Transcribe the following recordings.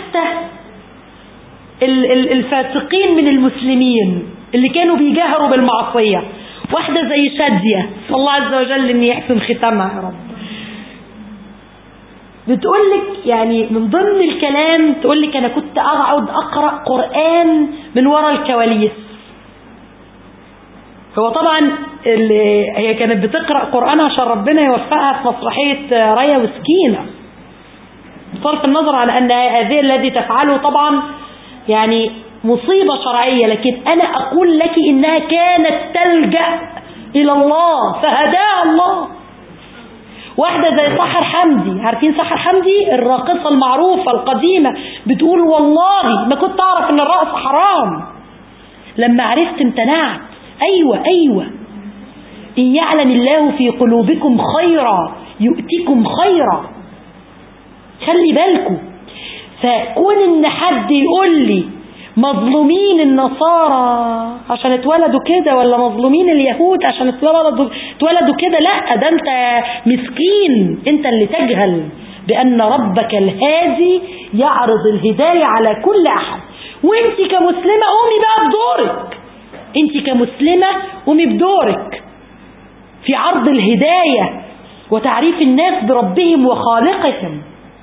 حتى الفاسقين من المسلمين اللي كانوا بيجاهروا بالمعصية واحدة زي شادية الله عز وجل ان يحسن ختامها يا رب بتقول لك يعني من ضمن الكلام تقول لك انا كنت اقعد اقرا قران من ورا الكواليس هو طبعا هي كانت بتقرا قران عشان ربنا يوفقها في مسرحيه ريا وسكينه بصرف النظر عن ان هذه الذي تفعله طبعا يعني مصيبة شرعية لكن أنا أقول لك إنها كانت تلجأ إلى الله فهداها الله واحدة زي سحر حمدي عارفين سحر حمدي الراقصة المعروفة القديمة بتقول والله ما كنت أعرف إن الرقص حرام لما عرفت امتنعت أيوة أيوة إن يعلم الله في قلوبكم خيرا يؤتكم خيرا خلي بالكم فكون ان حد يقول لي مظلومين النصارى عشان اتولدوا كده ولا مظلومين اليهود عشان اتولدوا اتولدوا كده لا ده انت مسكين انت اللي تجهل بان ربك الهادي يعرض الهدايه على كل احد وانت كمسلمه قومي بقى بدورك انت كمسلمه قومي بدورك في عرض الهدايه وتعريف الناس بربهم وخالقهم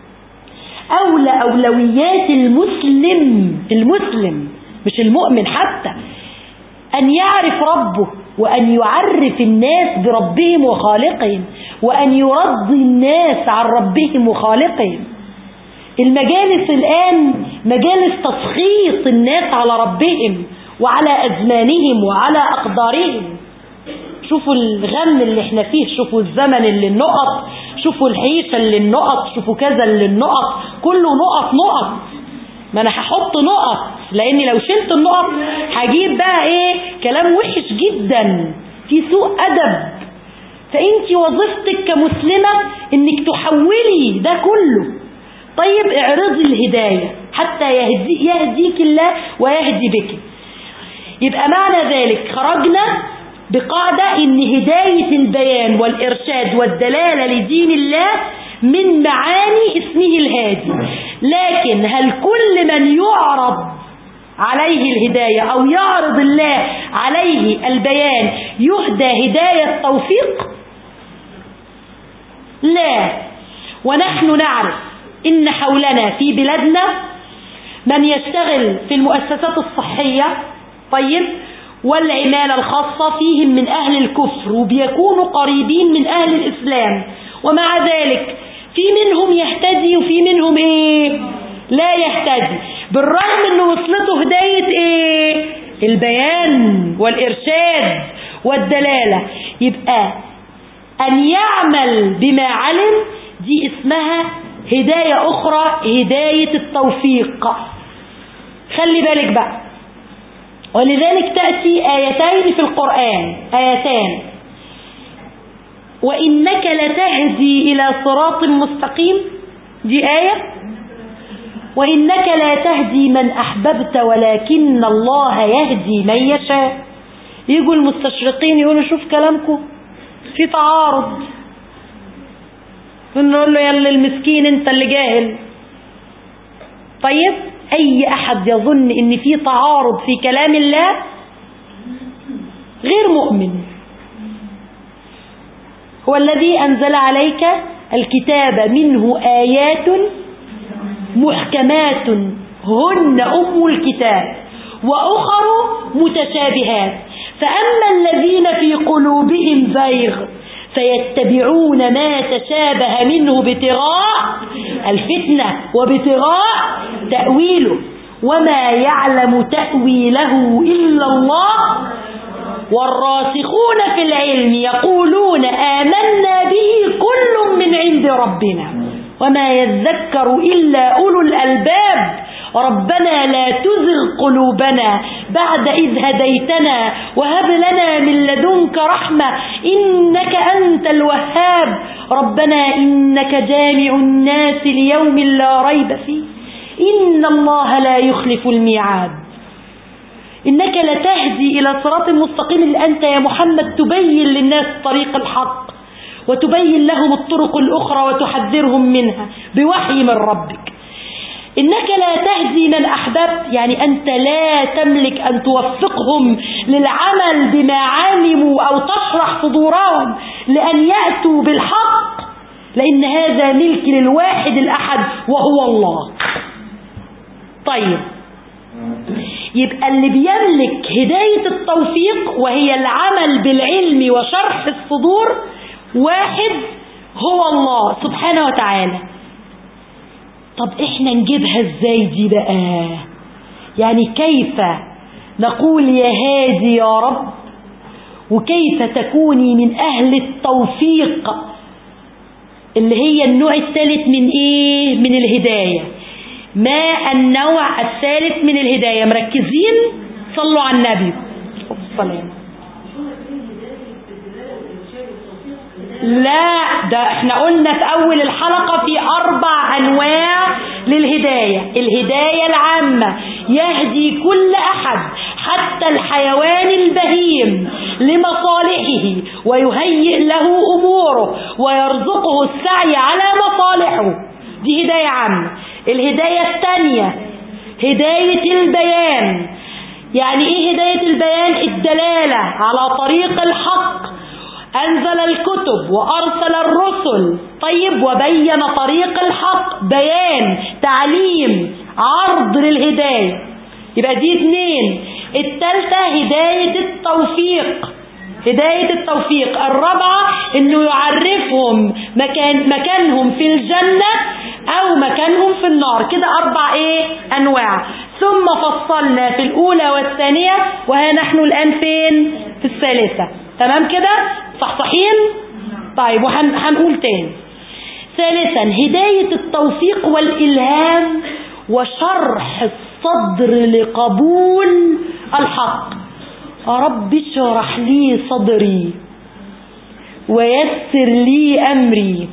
أولى أولويات المسلم المسلم مش المؤمن حتى أن يعرف ربه وأن يعرف الناس بربهم وخالقهم وأن يرضي الناس عن ربهم وخالقهم المجالس الآن مجالس تسخيط الناس على ربهم وعلى أزمانهم وعلى أقدارهم شوفوا الغم اللي احنا فيه شوفوا الزمن اللي النقط شوفوا الحيشة اللي النقط شوفوا كذا اللي النقط كله نقط نقط ما انا هحط نقط لاني لو شلت النقط هجيب بقى ايه كلام وحش جدا في سوء ادب فانت وظيفتك كمسلمة انك تحولي ده كله طيب اعرضي الهداية حتى يهدي يهديك الله ويهدي بك يبقى معنى ذلك خرجنا بقاعدة ان هداية البيان والارشاد والدلالة لدين الله من معاني اسمه الهادي لكن هل كل من يعرض عليه الهداية او يعرض الله عليه البيان يهدى هداية توفيق لا ونحن نعرف ان حولنا في بلادنا من يشتغل في المؤسسات الصحية طيب والعمالة الخاصة فيهم من أهل الكفر وبيكونوا قريبين من أهل الإسلام ومع ذلك في منهم يهتدي وفي منهم إيه لا يهتدي بالرغم أنه وصلته هداية إيه البيان والإرشاد والدلالة يبقى أن يعمل بما علم دي اسمها هداية أخرى هداية التوفيق خلي بالك بقى ولذلك تأتي آيتين في القرآن آيتان وإنك لتهدي إلى صراط مستقيم دي آية وإنك لا تهدي من أحببت ولكن الله يهدي من يشاء يجوا المستشرقين يقولوا شوف كلامكم في تعارض نقول له يلا المسكين انت اللي جاهل طيب أي أحد يظن إن في تعارض في كلام الله غير مؤمن هو الذي أنزل عليك الكتاب منه آيات محكمات هن أم الكتاب وأخر متشابهات فأما الذين في قلوبهم زيغ فيتبعون ما تشابه منه ابتغاء الفتنة وابتغاء تأويله وما يعلم تأويله إلا الله والراسخون في العلم يقولون آمنا به كل من عند ربنا وما يذكر إلا أولو الألباب ربنا لا تزغ قلوبنا بعد إذ هديتنا وهب لنا من لدنك رحمة إنك أنت الوهاب ربنا إنك جامع الناس ليوم لا ريب فيه إن الله لا يخلف الميعاد إنك لتهدي إلى صراط مستقيم اللي أنت يا محمد تبين للناس طريق الحق وتبين لهم الطرق الأخرى وتحذرهم منها بوحي من ربك إنك لا تهدي من أحببت يعني أنت لا تملك أن توفقهم للعمل بما علموا أو تشرح صدورهم لأن يأتوا بالحق لأن هذا ملك للواحد الأحد وهو الله طيب يبقى اللي بيملك هداية التوفيق وهي العمل بالعلم وشرح الصدور واحد هو الله سبحانه وتعالى طب احنا نجيبها ازاي دي بقى يعني كيف نقول يا هادي يا رب وكيف تكوني من اهل التوفيق اللي هي النوع الثالث من ايه من الهداية ما النوع الثالث من الهداية مركزين صلوا على النبي الصلاة لا ده احنا قلنا في اول الحلقة في اربع انواع للهداية الهداية العامة يهدي كل احد حتى الحيوان البهيم لمصالحه ويهيئ له اموره ويرزقه السعي على مصالحه دي هداية عامة الهداية الثانية هداية البيان يعني ايه هداية البيان الدلالة على طريق الحق أنزل الكتب وأرسل الرسل طيب وبين طريق الحق بيان تعليم عرض للهداية يبقى دي اثنين الثالثة هداية التوفيق هداية التوفيق الرابعة انه يعرفهم مكان مكانهم في الجنة او مكانهم في النار كده اربع ايه انواع ثم فصلنا في الاولى والثانية وها نحن الان فين في الثالثة تمام كده صحصحين طيب وهنقول تاني ثالثا هداية التوفيق والإلهام وشرح الصدر لقبول الحق رب اشرح لي صدري ويسر لي أمري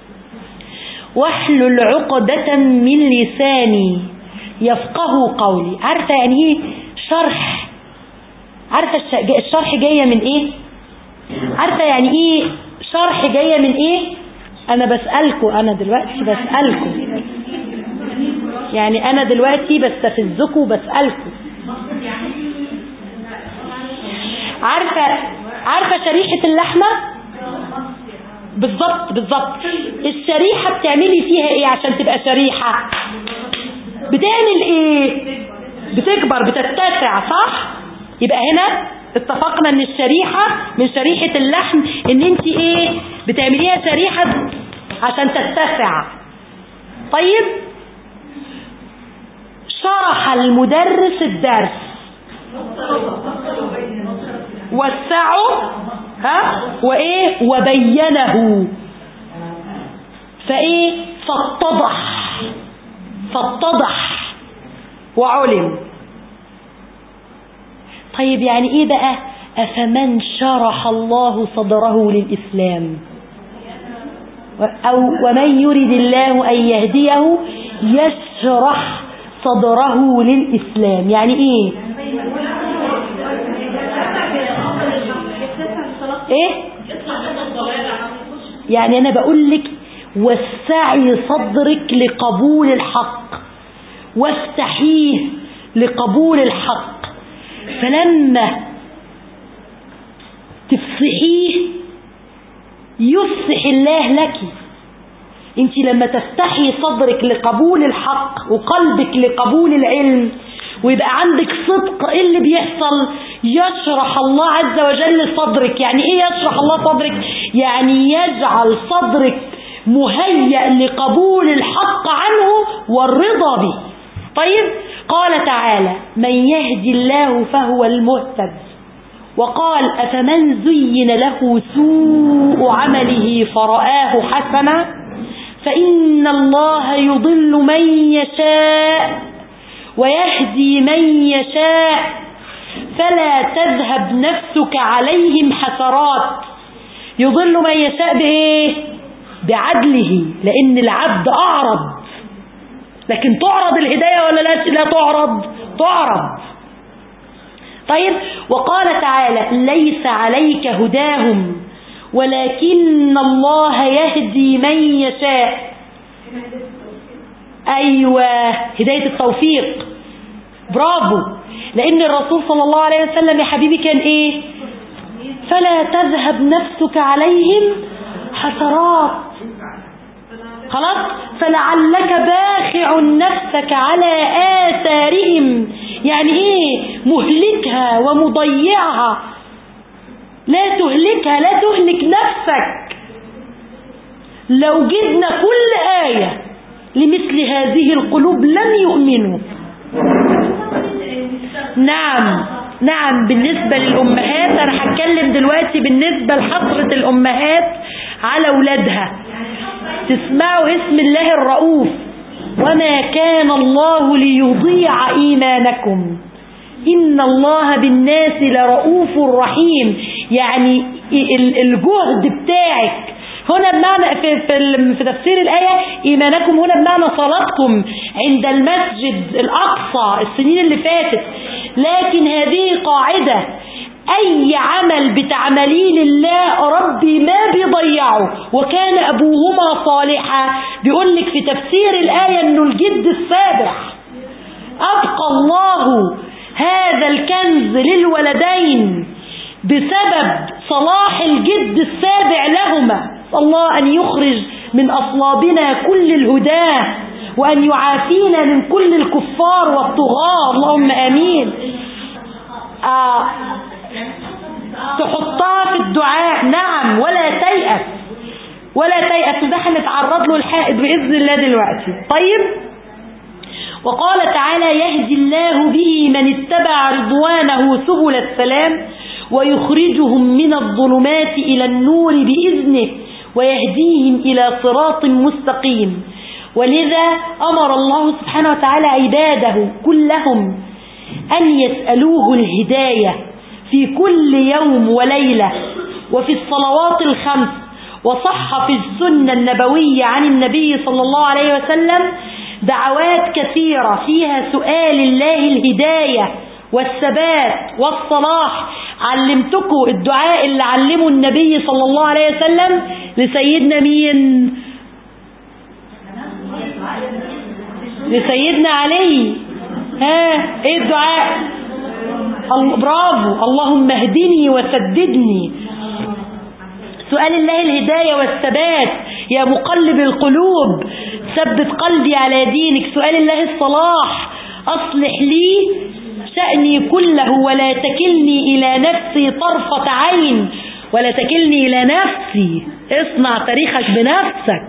واحلل عقدة من لساني يفقه قولي عارفة يعني ايه شرح عارفة الشرح جاية من ايه عارفة يعني ايه شرح جاية من ايه انا بسألكم انا دلوقتي بسألكم يعني انا دلوقتي بستفزكم وبسألكم عارفة عارفة شريحة اللحمة بالظبط بالظبط الشريحة بتعملي فيها ايه عشان تبقى شريحة بتعمل ايه بتكبر بتتسع صح يبقى هنا اتفقنا ان الشريحة من شريحة اللحم ان انت ايه بتعمليها شريحة عشان تتسع طيب شرح المدرس الدرس وسعه ها وايه وبينه فايه فاتضح فاتضح وعلم طيب يعني ايه بقى افمن شرح الله صدره للاسلام او ومن يرد الله ان يهديه يشرح صدره للاسلام يعني ايه ايه يعني انا بقول لك وسعي صدرك لقبول الحق وافتحيه لقبول الحق فلما تفصحيه يفصح الله لك انت لما تفتحي صدرك لقبول الحق وقلبك لقبول العلم ويبقى عندك صدق ايه اللي بيحصل يشرح الله عز وجل صدرك يعني ايه يشرح الله صدرك يعني يجعل صدرك مهيأ لقبول الحق عنه والرضا به طيب قال تعالى من يهدي الله فهو المهتد وقال أفمن زين له سوء عمله فرآه حسنا فإن الله يضل من يشاء ويهدي من يشاء فلا تذهب نفسك عليهم حسرات يضل من يشاء بإيه بعدله لأن العبد أعرض لكن تعرض الهداية ولا لا, لا تعرض تعرض طيب وقال تعالى ليس عليك هداهم ولكن الله يهدي من يشاء أيوة هداية التوفيق برافو لأن الرسول صلى الله عليه وسلم يا حبيبي كان إيه فلا تذهب نفسك عليهم حسرات خلاص فلعلك باخع نفسك على آثارهم يعني ايه مهلكها ومضيعها لا تهلكها لا تهلك نفسك لو جبنا كل آية لمثل هذه القلوب لم يؤمنوا نعم نعم بالنسبة للأمهات أنا هتكلم دلوقتي بالنسبة لحضرة الأمهات على أولادها تسمعوا اسم الله الرؤوف وما كان الله ليضيع إيمانكم إن الله بالناس لرؤوف رحيم يعني الجهد بتاعك هنا بمعنى في, في, في تفسير الآية إيمانكم هنا بمعنى صلاتكم عند المسجد الأقصى السنين اللي فاتت لكن هذه قاعدة أي عمل بتعمليه لله ربي ما بيضيعه وكان أبوهما صالحا بيقول لك في تفسير الآية أنه الجد السابع أبقى الله هذا الكنز للولدين بسبب صلاح الجد السابع لهما الله أن يخرج من أصلابنا كل الهداه وأن يعافينا من كل الكفار والطغاة اللهم آمين آه تحطها في الدعاء نعم ولا تيأس ولا تيأس وده هنتعرض له الحائط بإذن الله دلوقتي طيب وقال تعالى يهدي الله به من اتبع رضوانه سبل السلام ويخرجهم من الظلمات إلى النور بإذنه ويهديهم إلى صراط مستقيم ولذا أمر الله سبحانه وتعالى عباده كلهم أن يسألوه الهداية في كل يوم وليلة وفي الصلوات الخمس وصح في السنة النبوية عن النبي صلى الله عليه وسلم دعوات كثيرة فيها سؤال الله الهداية والثبات والصلاح علمتكم الدعاء اللي علمه النبي صلى الله عليه وسلم لسيدنا مين لسيدنا علي ها ايه الدعاء برافو اللهم اهدني وسددني سؤال الله الهداية والثبات يا مقلب القلوب ثبت قلبي على دينك سؤال الله الصلاح أصلح لي شأني كله ولا تكلني إلى نفسي طرفة عين ولا تكلني إلى نفسي اصنع تاريخك بنفسك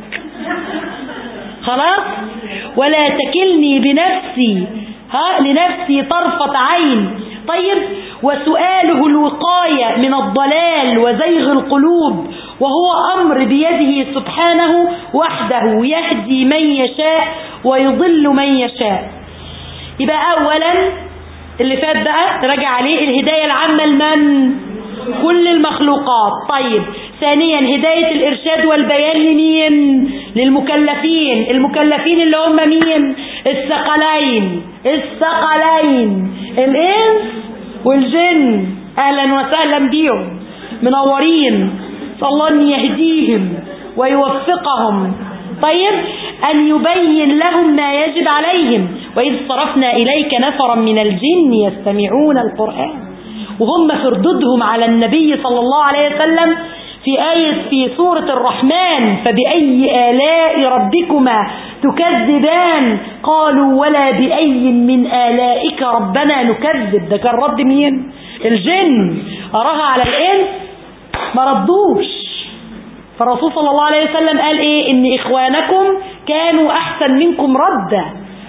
خلاص ولا تكلني بنفسي ها لنفسي طرفة عين طيب وسؤاله الوقاية من الضلال وزيغ القلوب وهو أمر بيده سبحانه وحده يهدي من يشاء ويضل من يشاء يبقى أولا اللي فات بقى راجع عليه الهداية العامة لمن كل المخلوقات طيب ثانيا هداية الإرشاد والبيان لمين للمكلفين المكلفين اللي هم مين الثقلين الثقلين الإنس والجن أهلا وسهلا بيهم منورين صلى الله أن يهديهم ويوفقهم طيب أن يبين لهم ما يجب عليهم وإذ صرفنا إليك نفرا من الجن يستمعون القرآن وهم في ردودهم على النبي صلى الله عليه وسلم في آية في سورة الرحمن فبأي آلاء ربكما تكذبان قالوا ولا بأي من آلائك ربنا نكذب ده كان رد مين الجن أراها على الإنس ما ردوش فالرسول صلى الله عليه وسلم قال إيه إن إخوانكم كانوا أحسن منكم ردا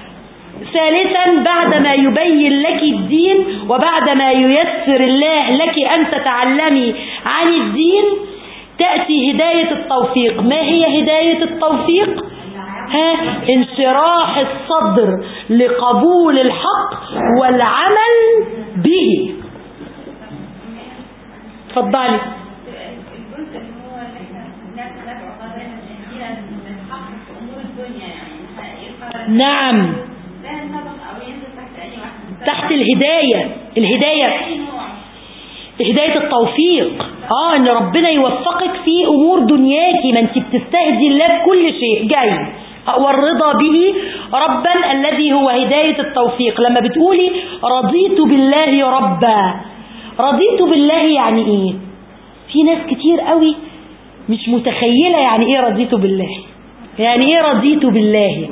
ثالثا بعدما يبين لك الدين وبعدما ييسر الله لك أن تتعلمي عن الدين تأتي هداية التوفيق ما هي هداية التوفيق ها انشراح الصدر لقبول الحق والعمل به تفضلي نعم تحت الهداية الهداية هداية التوفيق اه ان ربنا يوفقك في امور دنياكي ما انت بتستهدي الله بكل شيء جاي والرضا به ربا الذي هو هداية التوفيق لما بتقولي رضيت بالله ربا رضيت بالله يعني ايه في ناس كتير قوي مش متخيلة يعني ايه رضيت بالله يعني ايه رضيت بالله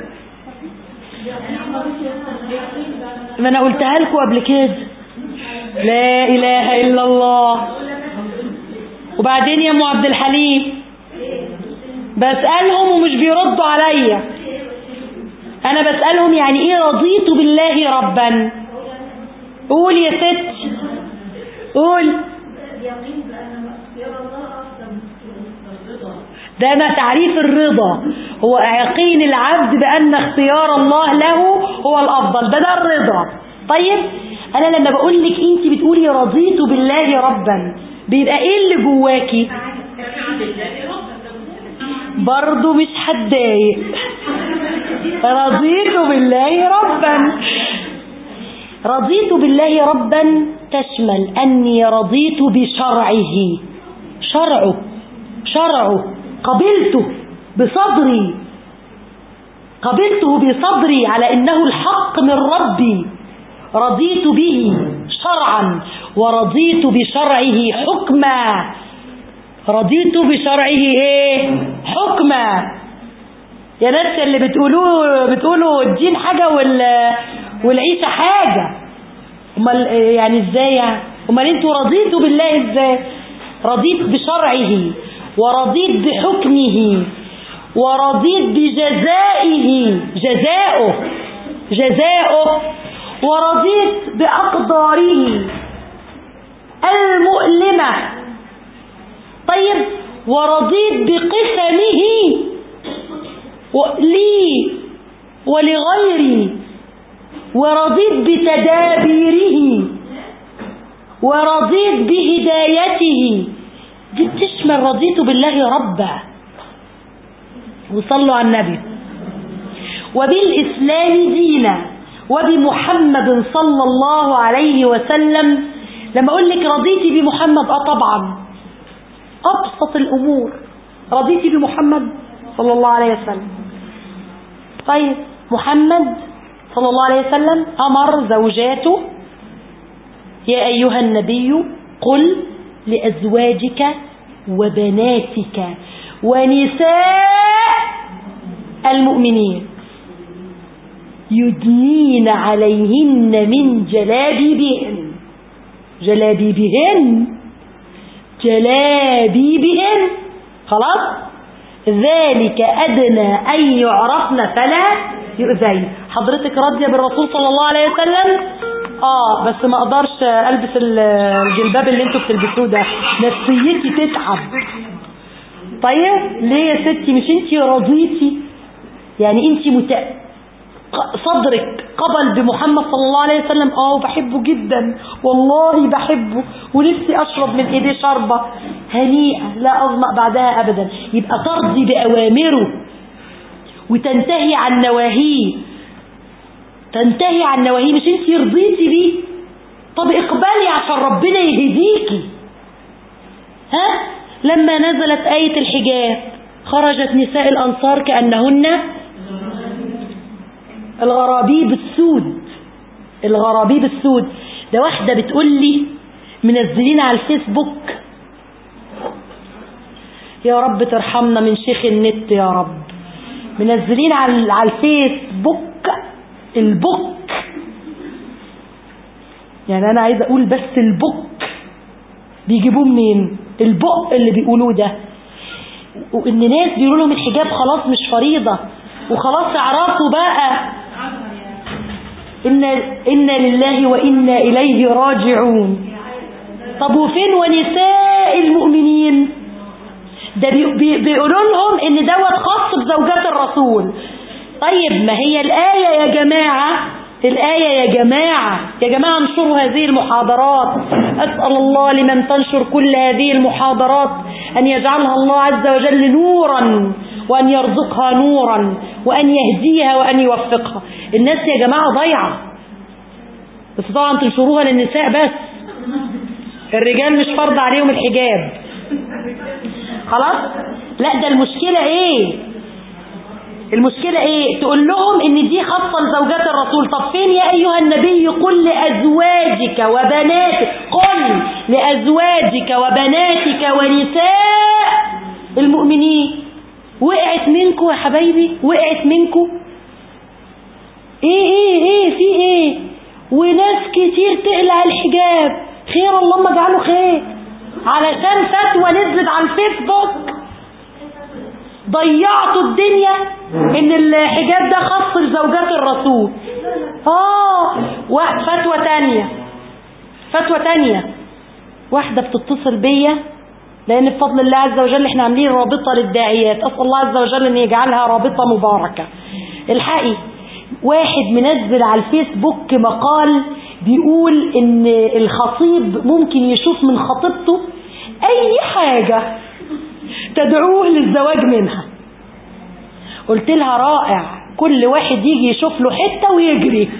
ما انا قلتها لكم قبل كده لا اله الا الله وبعدين يا ام عبد الحليم بسألهم ومش بيردوا عليا انا بسألهم يعني ايه رضيت بالله ربا قول يا ست قول ده ما تعريف الرضا هو يقين العبد بأن اختيار الله له هو الأفضل ده ده الرضا طيب أنا لما بقول لك أنت بتقولي رضيت بالله ربا بيبقى إيه اللي جواكي برضو مش هتضايق رضيت بالله ربا رضيت بالله ربا تشمل أني رضيت بشرعه شرعه شرعه قبلته بصدري قبلته بصدري على إنه الحق من ربي رضيت به شرعا ورضيت بشرعه حكما رضيت بشرعه ايه حكما يا ناس اللي بتقولوا بتقولوا الدين حاجة وال والعيشة حاجة امال يعني ازاي يعني امال انتوا رضيتوا بالله ازاي رضيت بشرعه ورضيت بحكمه ورضيت بجزائه جزاؤه جزاؤه ورضيت بأقداره المؤلمة طيب ورضيت بقسمه لي ولغيري ورضيت بتدابيره ورضيت بهدايته دي بتشمل رضيت بالله ربا وصلوا على النبي وبالإسلام دينا وبمحمد صلى الله عليه وسلم لما أقول لك رضيتي بمحمد آه طبعا أبسط الأمور رضيتي بمحمد صلى الله عليه وسلم طيب محمد صلى الله عليه وسلم أمر زوجاته يا أيها النبي قل لأزواجك وبناتك ونساء المؤمنين يدنين عليهن من جلابيبهن جلابيبهن جلابيبهن خلاص ذلك أدنى أن يعرفن فلا يؤذين حضرتك راضية بالرسول صلى الله عليه وسلم اه بس ما اقدرش البس الجلباب اللي انتوا بتلبسوه ده نفسيتي تتعب طيب ليه يا ستي مش انت رضيتي يعني انت مت... صدرك قبل بمحمد صلى الله عليه وسلم اه وبحبه جدا والله بحبه ونفسي اشرب من ايديه شربة هنيئة لا اظمأ بعدها ابدا يبقى ترضي باوامره وتنتهي عن نواهيه تنتهي عن نواهيه مش انت رضيتي بيه طب اقبلي عشان ربنا يهديكي ها لما نزلت آية الحجاب خرجت نساء الأنصار كأنهن الغرابيب السود الغرابيب السود ده واحدة بتقول لي منزلين على الفيسبوك يا رب ترحمنا من شيخ النت يا رب منزلين على على الفيسبوك البوك يعني انا عايز اقول بس البوك بيجيبوه منين البق اللي بيقولوه ده وان ناس بيقولوا لهم الحجاب خلاص مش فريضة وخلاص اعرفوا بقى إن, إن لله وإنا إليه راجعون طب وفين ونساء المؤمنين ده بي بيقولوا لهم ان دوت خاص بزوجات الرسول طيب ما هي الآية يا جماعة الآية يا جماعة يا جماعة انشروا هذه المحاضرات أسأل الله لمن تنشر كل هذه المحاضرات أن يجعلها الله عز وجل نورا وأن يرزقها نورا وأن يهديها وأن يوفقها الناس يا جماعة ضيعة بس طبعا تنشروها للنساء بس الرجال مش فرض عليهم الحجاب خلاص لا ده المشكلة ايه المشكلة ايه تقول لهم ان دي خاصة لزوجات الرسول طب فين يا ايها النبي قل لازواجك وبناتك قل لازواجك وبناتك ونساء المؤمنين وقعت منكم يا حبايبي وقعت منكم ايه ايه ايه في ايه وناس كتير تقلع الحجاب خير اللهم اجعله خير علشان فتوى نزلت على الفيسبوك ضيعتوا الدنيا ان الحجاب ده خاص لزوجات الرسول اه فتوى تانية فتوى تانية واحدة بتتصل بيا لان بفضل الله عز وجل احنا عاملين رابطة للداعيات اسأل الله عز وجل ان يجعلها رابطة مباركة الحقي واحد منزل على الفيسبوك مقال بيقول ان الخطيب ممكن يشوف من خطيبته اي حاجة تدعوه للزواج منها قلت لها رائع كل واحد يجي يشوف له حتة ويجري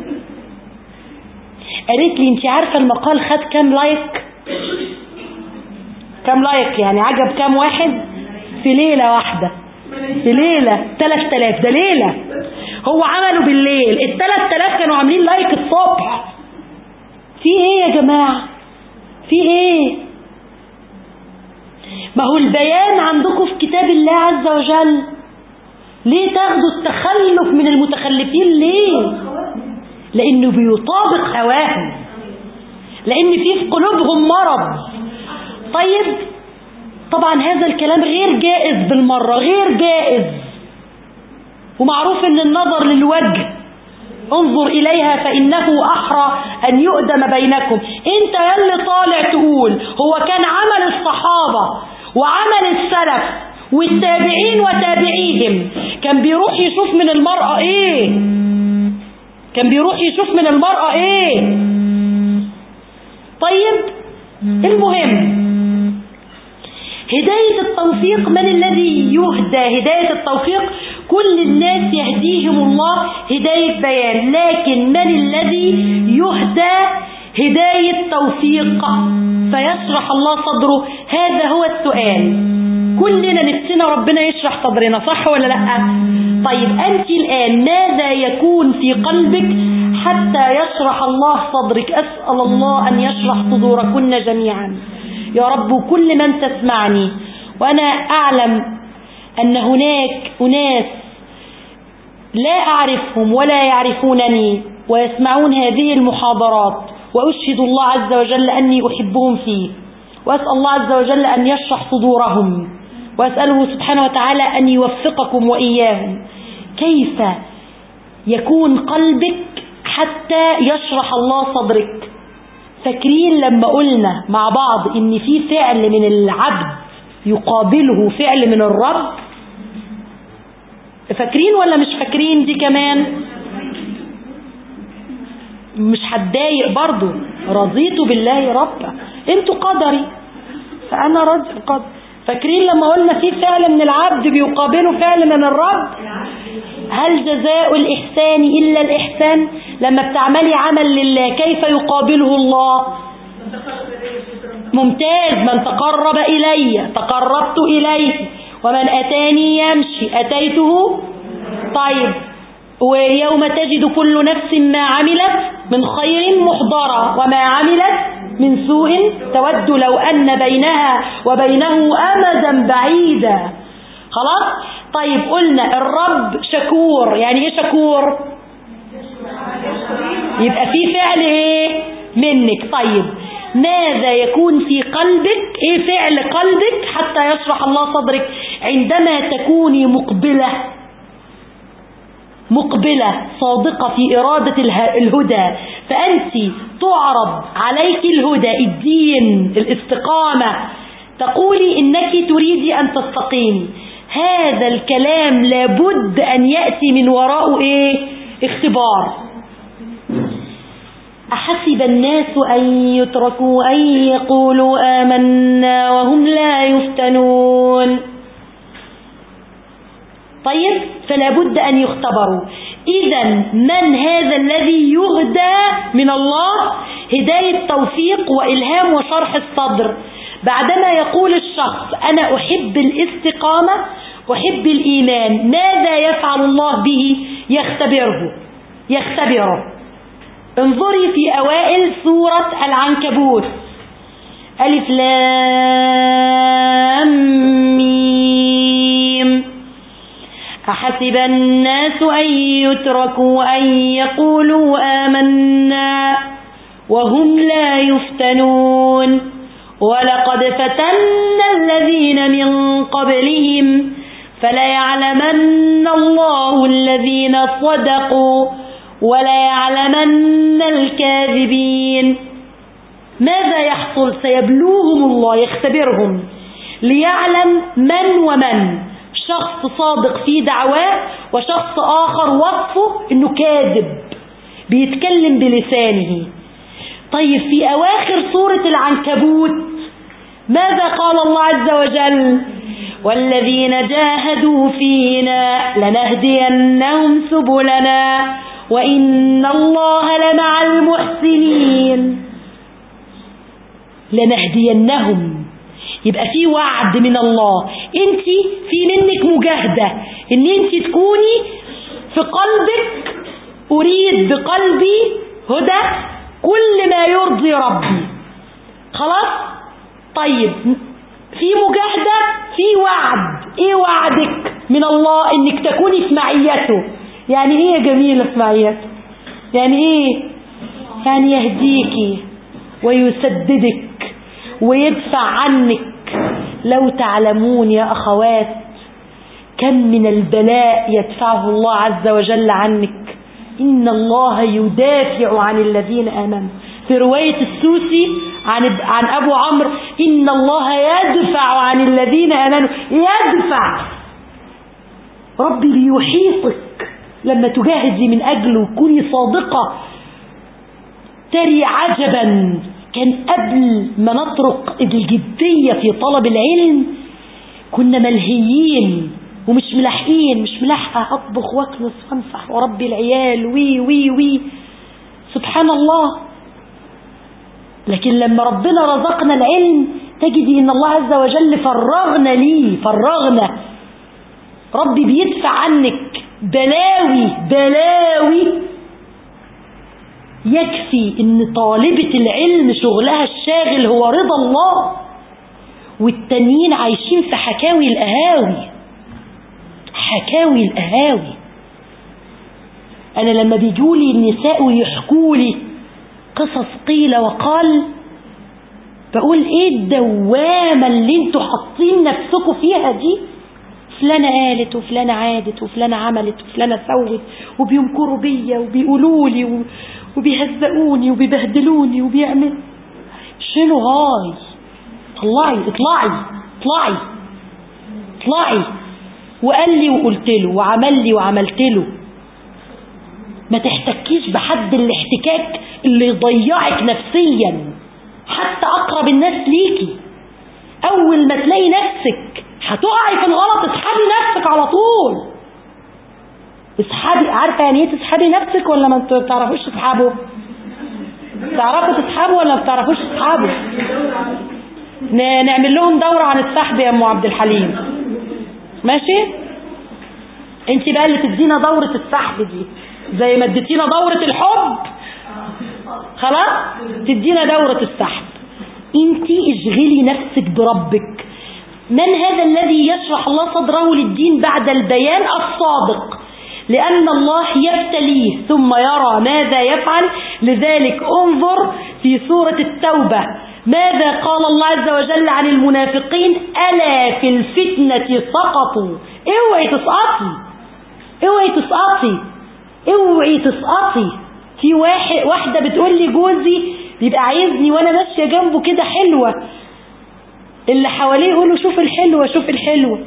قالت لي انت عارفة المقال خد كام لايك كام لايك يعني عجب كام واحد في ليلة واحدة في ليلة 3000 ده ليلة هو عمله بالليل ال 3000 كانوا عاملين لايك الصبح في ايه يا جماعة في ايه ما هو البيان عندكم في كتاب الله عز وجل ليه تاخدوا التخلف من المتخلفين ليه لانه بيطابق هواهم لان في في قلوبهم مرض طيب طبعا هذا الكلام غير جائز بالمرة غير جائز ومعروف ان النظر للوجه انظر اليها فانه احرى ان يؤدم بينكم انت يلي طالع تقول هو كان عمل الصحابة وعمل السلف والتابعين وتابعيهم كان بيروح يشوف من المرأة ايه كان بيروح يشوف من المرأة ايه طيب المهم هداية التوفيق من الذي يهدى هداية التوفيق كل الناس يهديهم الله هداية بيان لكن من الذي يهدى هداية توفيق فيشرح الله صدره هذا هو السؤال كلنا نفسنا ربنا يشرح صدرنا صح ولا لا طيب أنت الآن ماذا يكون في قلبك حتى يشرح الله صدرك أسأل الله أن يشرح صدوركن جميعا يا رب كل من تسمعني وأنا أعلم أن هناك أناس لا أعرفهم ولا يعرفونني ويسمعون هذه المحاضرات وأشهد الله عز وجل أني أحبهم فيه وأسأل الله عز وجل أن يشرح صدورهم وأسأله سبحانه وتعالى أن يوفقكم وإياهم كيف يكون قلبك حتى يشرح الله صدرك فاكرين لما قلنا مع بعض ان في فعل من العبد يقابله فعل من الرب فاكرين ولا مش فاكرين دي كمان مش هتضايق برضو رضيت بالله ربا انتوا قدري فانا راضي القدر فاكرين لما قلنا في فعل من العبد بيقابله فعل من الرب هل جزاء الإحسان إلا الإحسان لما بتعملي عمل لله كيف يقابله الله ممتاز من تقرب إلي تقربت إليه ومن أتاني يمشي أتيته طيب ويوم تجد كل نفس ما عملت من خير محضرة وما عملت من سوء تود لو أن بينها وبينه أمدا بعيدا خلاص طيب قلنا الرب شكور يعني ايه شكور يبقى في فعل ايه منك طيب ماذا يكون في قلبك ايه فعل قلبك حتى يشرح الله صدرك عندما تكوني مقبلة مقبلة صادقة في إرادة الهدى فأنت تعرض عليك الهدى الدين الاستقامة تقولي إنك تريدي أن تستقيمي هذا الكلام لابد أن يأتي من وراءه إيه اختبار أحسب الناس أن يتركوا أن يقولوا آمنا وهم لا يفتنون طيب فلا بد أن يختبروا إذا من هذا الذي يهدى من الله هداية توفيق وإلهام وشرح الصدر بعدما يقول الشخص أنا أحب الاستقامة وحب الإيمان ماذا يفعل الله به يختبره يختبره انظري في أوائل سورة العنكبوت ألف لام ميم أحسب الناس أن يتركوا أن يقولوا آمنا وهم لا يفتنون ولقد فتنا الذين من قبلهم فليعلمن الله الذين صدقوا وليعلمن الكاذبين ماذا يحصل سيبلوهم الله يختبرهم ليعلم من ومن شخص صادق في دعواه وشخص آخر وصفه انه كاذب بيتكلم بلسانه طيب في أواخر سورة العنكبوت ماذا قال الله عز وجل والذين جاهدوا فينا لنهدينهم سبلنا وإن الله لمع المحسنين لنهدينهم يبقى في وعد من الله انت في منك مجاهدة ان انت تكوني في قلبك اريد بقلبي هدى كل ما يرضي ربي خلاص طيب في مجاهدة في وعد ايه وعدك من الله انك تكوني في معيته يعني ايه يا جميلة في معيته يعني ايه يعني يهديكي ويسددك ويدفع عنك لو تعلمون يا أخوات كم من البلاء يدفعه الله عز وجل عنك إن الله يدافع عن الذين آمنوا في رواية السوسي عن عن أبو عمرو إن الله يدفع عن الذين آمنوا يدفع ربي بيحيطك لما تجاهدي من أجله كوني صادقة تري عجبا كان قبل ما نطرق الجدية في طلب العلم كنا ملهيين ومش ملاحقين مش ملاحقة أطبخ وأكنس وأمسح وأربي العيال وي وي وي سبحان الله لكن لما ربنا رزقنا العلم تجدي ان الله عز وجل فرغنا ليه فرغنا ربي بيدفع عنك بلاوي بلاوي يكفي ان طالبة العلم شغلها الشاغل هو رضا الله والتانيين عايشين في حكاوي القهاوي حكاوي القهاوي انا لما بيجولي النساء ويحكولي قصص قيل وقال بقول ايه الدوامة اللي انتوا حاطين نفسكم فيها دي فلانة قالت وفلانة عادت وفلانة عملت وفلانة سوت وبيمكروا بيا وبيقولوا لي وبيهزقوني وبيبهدلوني وبيعمل شيلوا هاي طلعي اطلعي اطلعي اطلعي وقال لي وقلت له وعمل لي وعملت له ما تحتكيش بحد الاحتكاك اللي يضيعك نفسيا حتى اقرب الناس ليكي اول ما تلاقي نفسك هتقعي في الغلط اسحبي نفسك على طول اسحبي عارفه يعني ايه تسحبي نفسك ولا ما بتعرفوش تسحبوا تعرفوا تسحبوا ولا ما بتعرفوش تسحبوا نعمل لهم دورة عن السحب يا ام عبد الحليم ماشي انت بقى اللي تدينا دورة السحب دي زي ما اديتينا دورة الحب خلاص تدينا دورة السحب انت اشغلي نفسك بربك من هذا الذي يشرح الله صدره للدين بعد البيان الصادق لأن الله يبتليه ثم يرى ماذا يفعل لذلك انظر في سورة التوبة ماذا قال الله عز وجل عن المنافقين ألا في الفتنة سقطوا اوعي تسقطي اوعي تسقطي اوعي تسقطي في واحد واحدة بتقول لي جوزي بيبقى عايزني وانا ماشية جنبه كده حلوة اللي حواليه يقولوا شوف الحلوة شوف الحلوة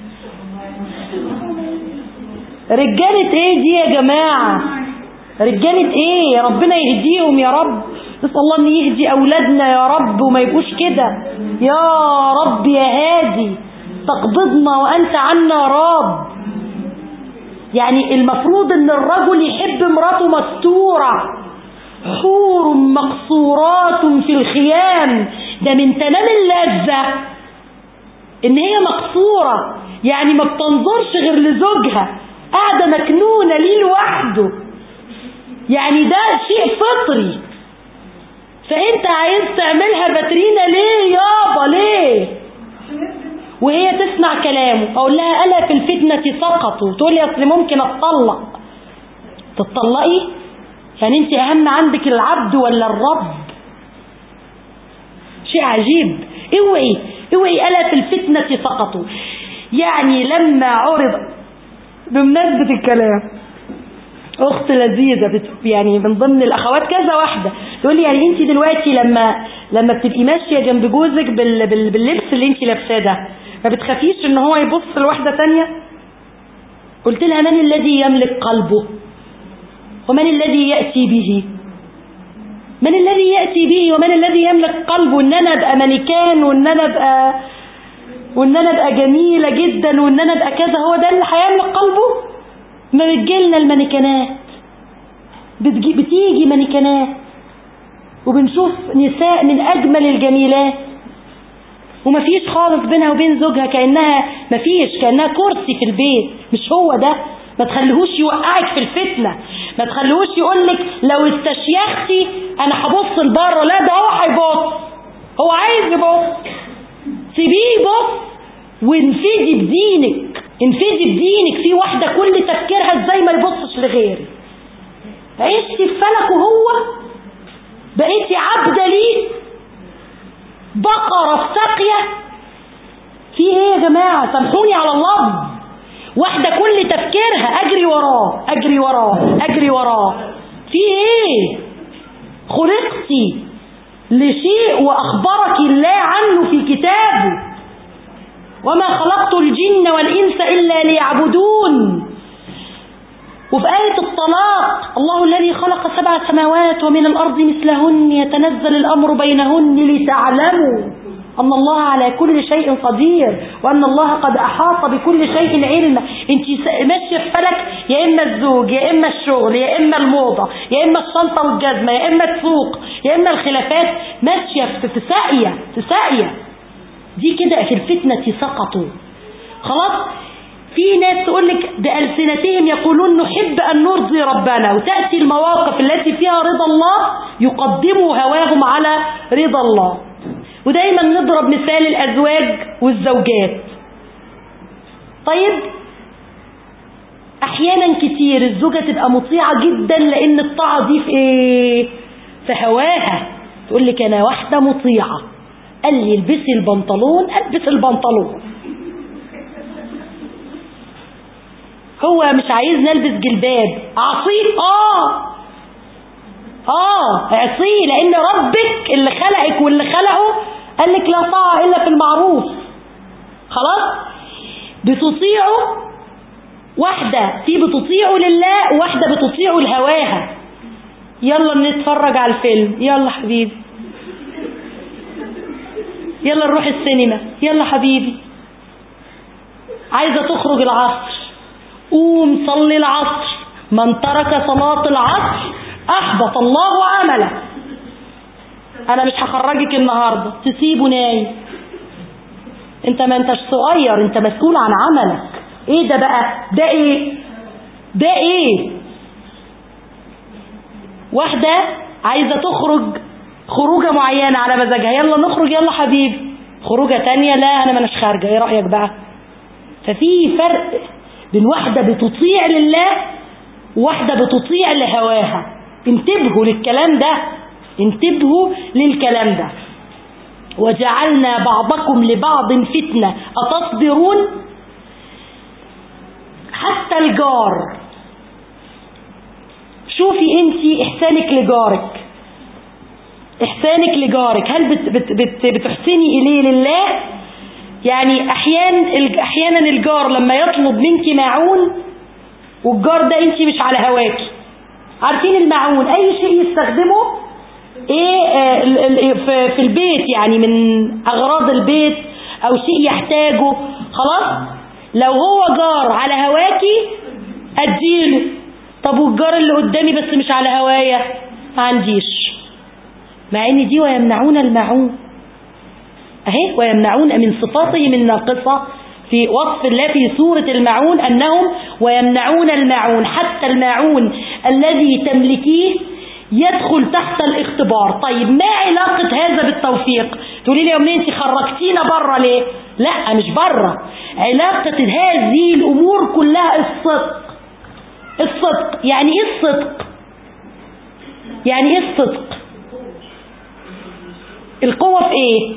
رجالة ايه دي يا جماعة رجالة ايه يا ربنا يهديهم يا رب نسأل الله ان يهدي اولادنا يا رب وما يبقوش كده يا رب يا هادي تقبضنا وانت عنا راض يعني المفروض ان الرجل يحب مراته مستورة حور مقصورات في الخيام ده من تمام اللذة ان هي مقصورة يعني ما بتنظرش غير لزوجها قاعدة مكنونة ليه لوحده يعني ده شيء فطري فانت عايز تعملها باترينا ليه يابا ليه وهي تسمع كلامه اقول لها الا في الفتنة سقطوا تقول لي اصل ممكن اتطلق تتطلقي يعني انت اهم عندك العبد ولا الرب شيء عجيب اوعي اوعي الا في الفتنة سقطوا يعني لما عرض بمناسبة الكلام اخت لذيذة يعني من ضمن الاخوات كذا واحدة تقول لي يعني انت دلوقتي لما لما بتبقي ماشية جنب جوزك بال بال باللبس اللي انت لابساه ده ما بتخافيش ان هو يبص لواحدة تانية قلت لها من الذي يملك قلبه ومن الذي يأتي به من الذي يأتي به ومن الذي يملك قلبه ان انا ابقى ملكان وان انا ابقى وان انا ابقى جميلة جدا وان انا ابقى كذا هو ده اللي هيملك قلبه ما بتجيلنا المانيكانات بتيجي مانيكانات وبنشوف نساء من اجمل الجميلات ومفيش خالص بينها وبين زوجها كأنها مفيش كأنها كرسي في البيت مش هو ده ما تخليهوش يوقعك في الفتنة ما تخليهوش يقولك لو استشيختي انا هبص لبره لا ده هو هيبص هو عايز يبص سيبيه يبص وانفدي بدينك انفدي بدينك في واحدة كل تفكيرها ازاي ما يبصش لغيري عشتي في فلكه هو بقيتي عبدة ليه بقرة في ساقية في ايه يا جماعة سامحوني على اللفظ واحدة كل تفكيرها اجري وراه اجري وراه اجري وراه في ايه خلقتي لشيء واخبرك الله عنه في كتابه وما خلقت الجن والإنس إلا ليعبدون وفي آية الطلاق الله الذي خلق سبع سماوات ومن الأرض مثلهن يتنزل الأمر بينهن لتعلموا أن الله على كل شيء قدير وأن الله قد أحاط بكل شيء علما أنت ماشية في فلك يا إما الزوج يا إما الشغل يا إما الموضة يا إما الشنطة والجزمة يا إما السوق يا إما الخلافات ماشية في ساقية في ساقية دي كده في الفتنة سقطوا خلاص في ناس تقول لك بألسنتهم يقولون نحب أن نرضي ربنا وتأتي المواقف التي فيها رضا الله يقدموا هواهم على رضا الله ودايما نضرب مثال الأزواج والزوجات طيب أحيانا كتير الزوجة تبقى مطيعة جدا لأن الطاعة دي في إيه؟ في هواها تقول لك أنا واحدة مطيعة قال لي البسي البنطلون البس البنطلون هو مش عايز نلبس جلباب اعصيه اه اه اعصيه لان ربك اللي خلقك واللي خلقه قال لك لا طاعه الا في المعروف خلاص بتطيعه واحدة في بتطيعه لله وواحدة بتطيعه لهواها يلا نتفرج على الفيلم يلا حبيبي يلا نروح السينما يلا حبيبي عايزة تخرج العصر قوم صلي العصر من ترك صلاة العصر أحبط الله عمله أنا مش هخرجك النهاردة تسيبه نايم انت ما انتش صغير انت مسؤول عن عملك ايه ده بقى ده ايه ده ايه واحدة عايزة تخرج خروجة معينة على مزاجها يلا نخرج يلا حبيبي خروجة تانية لا انا ما اناش خارجة ايه رأيك بقى ففي فرق بين واحدة بتطيع لله وواحدة بتطيع لهواها انتبهوا للكلام ده انتبهوا للكلام ده وجعلنا بعضكم لبعض فتنة أتصبرون حتى الجار شوفي انت احسانك لجارك احسانك لجارك هل بت بت بت بتحسني اليه لله يعني احيان احيانا الجار لما يطلب منك معون والجار ده انت مش على هواكي عارفين المعون اي شيء يستخدمه ايه آه في البيت يعني من اغراض البيت او شيء يحتاجه خلاص لو هو جار على هواكي اديله طب والجار اللي قدامي بس مش على هوايا ما عنديش مع ان دي ويمنعون المعون اهي ويمنعون من صفاتهم الناقصة في وصف الله في سورة المعون أنهم ويمنعون الماعون حتى الماعون الذي تملكيه يدخل تحت الاختبار طيب ما علاقة هذا بالتوفيق تقولي لي يا امنيه انت خرجتينا بره ليه لا مش بره علاقة هذه الامور كلها الصدق الصدق يعني ايه الصدق يعني ايه الصدق القوة في ايه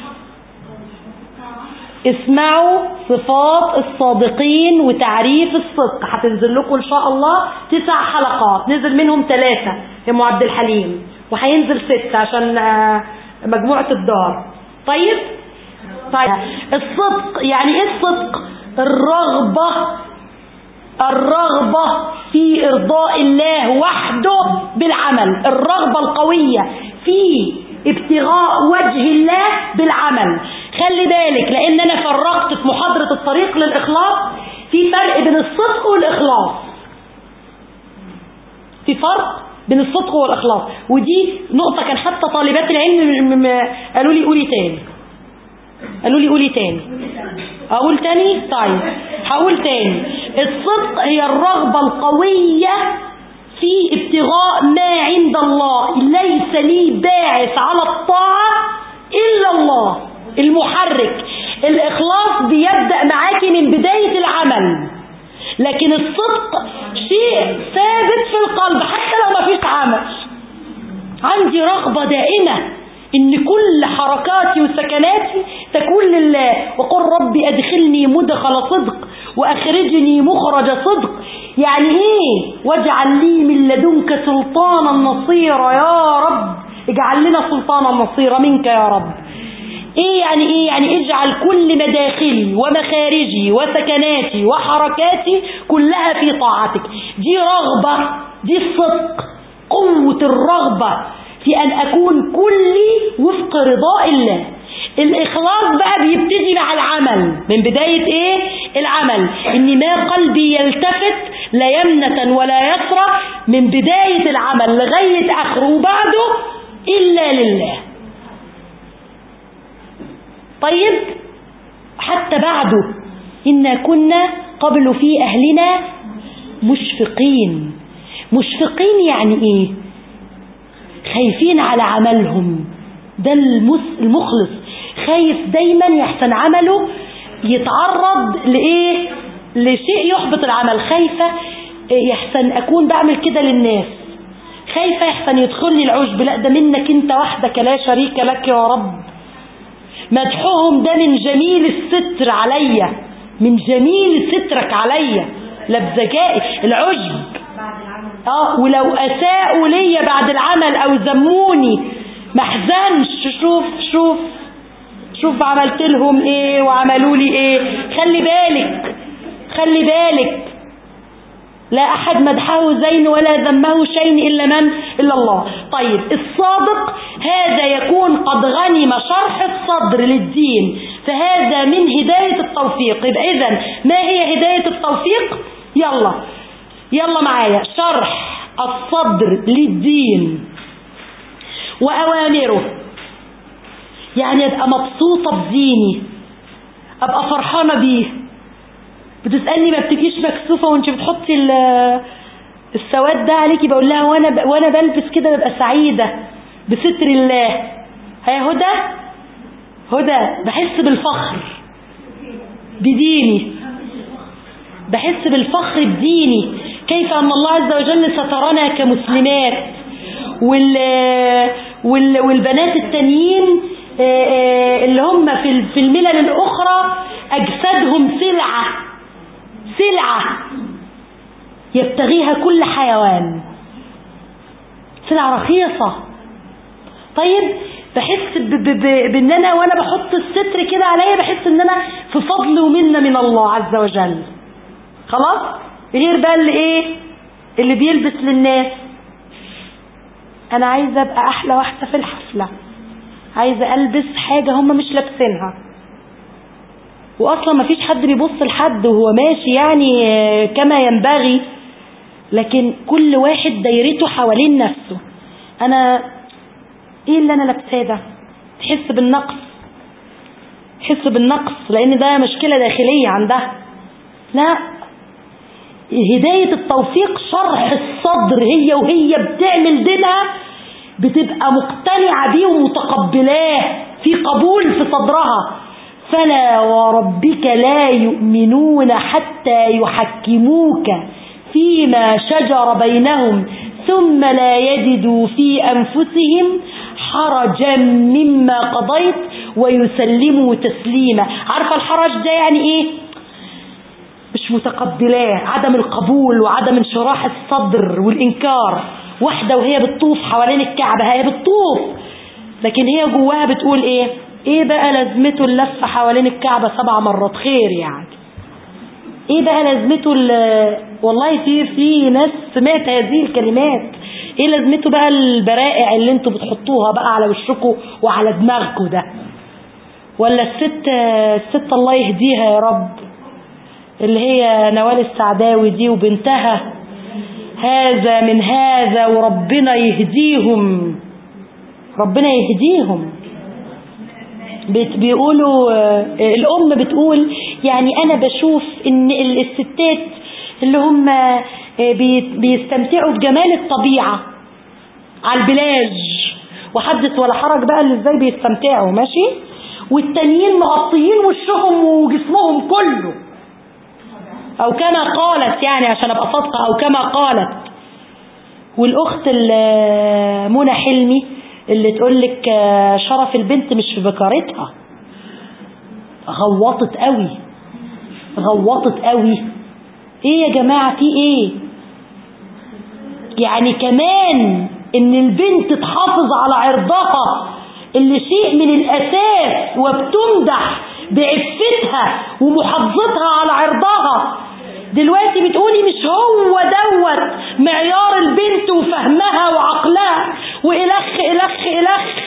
اسمعوا صفات الصادقين وتعريف الصدق هتنزل لكم ان شاء الله تسع حلقات نزل منهم ثلاثة يا ام عبد الحليم وهينزل ستة عشان آه، مجموعة الدار طيب طيب الصدق يعني ايه الصدق الرغبة الرغبة في إرضاء الله وحده بالعمل الرغبة القوية في ابتغاء وجه الله بالعمل خلي بالك لأن أنا فرقت في محاضرة الطريق للإخلاص في فرق بين الصدق والإخلاص في فرق بين الصدق والإخلاص ودي نقطة كان حتى طالبات العلم قالوا لي قولي تاني قالوا لي قولي تاني اقول تاني طيب هقول تاني الصدق هي الرغبة القوية في ابتغاء ما عند الله ليس لي باعث على الطاعة إلا الله المحرك الإخلاص بيبدأ معاكي من بداية العمل لكن الصدق شيء ثابت في القلب حتى لو ما فيش عمل عندي رغبة دائمة ان كل حركاتي وسكناتي تكون لله وقل ربي ادخلني مدخل صدق واخرجني مخرج صدق يعني ايه واجعل لي من لدنك سلطانا نصيرا يا رب اجعل لنا سلطانا نصيرا منك يا رب ايه يعني ايه يعني اجعل كل مداخلي ومخارجي وسكناتي وحركاتي كلها في طاعتك دي رغبة دي الصدق قوة الرغبة في ان اكون كلي وفق رضاء الله الاخلاص بقى بيبتدي مع العمل من بداية ايه العمل ان ما قلبي يلتفت لا يمنة ولا يسرى من بداية العمل لغاية اخره وبعده الا لله طيب حتى بعده إنا كنا قبل في أهلنا مشفقين مشفقين يعني إيه خايفين على عملهم ده المخلص خايف دايما يحسن عمله يتعرض لإيه لشيء يحبط العمل خايفة يحسن أكون بعمل كده للناس خايفة يحسن يدخلني العجب لا ده منك انت وحدك لا شريك لك يا رب مدحهم ده من جميل الستر عليا من جميل سترك عليا لبذكائي العجب اه ولو اساءوا ليا بعد العمل او ذموني ما احزنش شوف شوف شوف عملت لهم ايه وعملوا لي ايه خلي بالك خلي بالك لا أحد مدحه زين ولا ذمه شيء إلا من إلا الله طيب الصادق هذا يكون قد غنم شرح الصدر للدين فهذا من هداية التوفيق يبقى إذن ما هي هداية التوفيق يلا يلا معايا شرح الصدر للدين وأوامره يعني أبقى مبسوطة بديني أبقى فرحانة بيه بتسألني ما بتبقيش مكسوفة وانت بتحطي السواد ده عليكي بقول لها وانا ب... وانا بلبس كده ببقى سعيدة بستر الله هيا هدى هدى بحس بالفخر بديني بحس بالفخر بديني كيف أن الله عز وجل سترنا كمسلمات وال... وال... والبنات التانيين اللي هم في الملل الأخرى أجسادهم سلعة سلعة يبتغيها كل حيوان سلعة رخيصة طيب بحس بان انا وانا بحط الستر كده عليا بحس ان انا في فضل ومنه من الله عز وجل خلاص غير بقى اللي ايه اللي بيلبس للناس انا عايزه ابقى احلى واحده في الحفله عايزه البس حاجه هم مش لابسينها واصلا ما فيش حد بيبص لحد وهو ماشي يعني كما ينبغي لكن كل واحد دايرته حوالين نفسه انا ايه اللي انا لابساه ده تحس بالنقص تحس بالنقص لان ده مشكلة داخلية عندها لا هداية التوفيق شرح الصدر هي وهي بتعمل دينها بتبقى مقتنعة بيه ومتقبلاه في قبول في صدرها فلا وربك لا يؤمنون حتى يحكموك فيما شجر بينهم ثم لا يجدوا في أنفسهم حرجا مما قضيت ويسلموا تسليما عارفة الحرج ده يعني ايه مش متقبلاه عدم القبول وعدم انشراح الصدر والإنكار واحدة وهي بتطوف حوالين الكعبة هي بتطوف لكن هي جواها بتقول ايه ايه بقى لازمته اللفة حوالين الكعبة سبع مرات خير يعني ايه بقى لازمته والله في في ناس سمعت هذه الكلمات ايه لازمته بقى البرائع اللي انتوا بتحطوها بقى على وشكم وعلى دماغكم ده ولا الست الست الله يهديها يا رب اللي هي نوال السعداوي دي وبنتها هذا من هذا وربنا يهديهم ربنا يهديهم بيقولوا الأم بتقول يعني أنا بشوف إن الستات اللي هم بيستمتعوا بجمال الطبيعة على البلاج وحدث ولا حرج بقى اللي ازاي بيستمتعوا ماشي والتانيين مغطيين وشهم وجسمهم كله او كما قالت يعني عشان ابقى صادقه او كما قالت والاخت منى حلمي اللي تقول لك شرف البنت مش في بكارتها غوطت قوي غوطت قوي ايه يا جماعه في ايه يعني كمان ان البنت تحافظ على عرضها اللي شيء من الاساس وبتمدح بعفتها ومحافظتها على عرضها دلوقتي بتقولي مش هو دوت معيار البنت وفهمها وعقلها والخ الخ الخ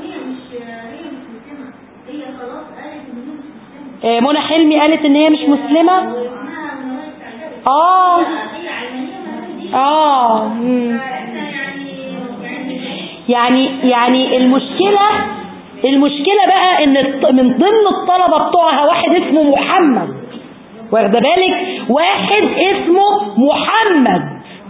منى حلمي قالت ان هي مش مسلمة اه اه يعني يعني المشكلة المشكلة بقى ان من ضمن الطلبة بتوعها واحد اسمه محمد واخده بالك واحد اسمه محمد